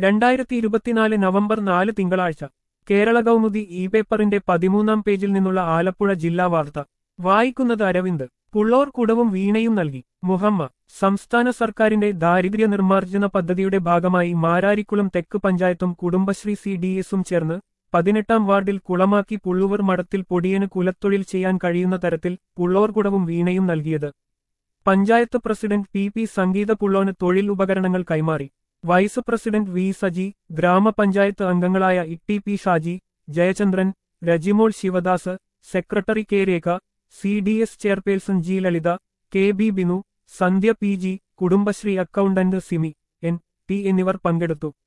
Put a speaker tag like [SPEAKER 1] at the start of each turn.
[SPEAKER 1] രണ്ടായിരത്തി ഇരുപത്തിനാല് നവംബർ നാല് തിങ്കളാഴ്ച കേരള കൗമുദി ഇ പേപ്പറിന്റെ പതിമൂന്നാം പേജിൽ നിന്നുള്ള ആലപ്പുഴ ജില്ലാ വാർത്ത വായിക്കുന്നത് അരവിന്ദ് പുള്ളോർ കുടവും വീണയും നൽകി മുഹമ്മ സംസ്ഥാന സർക്കാരിന്റെ ദാരിദ്ര്യ നിർമ്മാർജ്ജന പദ്ധതിയുടെ ഭാഗമായി മാരാരിക്കുളം തെക്ക് പഞ്ചായത്തും കുടുംബശ്രീ സി ഡി എസും ചേർന്ന് പതിനെട്ടാം വാർഡിൽ കുളമാക്കി പുള്ളുവർ മഠത്തിൽ പൊടിയന് കുലത്തൊഴിൽ ചെയ്യാൻ കഴിയുന്ന തരത്തിൽ പുള്ളോർ കുടവും വീണയും നൽകിയത് panchayat president P P Sangeetha പുള്ളോന് തൊഴിൽ ഉപകരണങ്ങൾ കൈമാറി വൈസ് പ്രസിഡന്റ് വി സജി ഗ്രാമപഞ്ചായത്ത് അംഗങ്ങളായ Itty P Shaji Jayachandran Rajimol Sivadas secretary K Rekha C D S chairperson G Lalitha K B Binu Sandhya P G Kudumbashree accountant Simi N T എന്നിവർ പങ്കെടുത്തു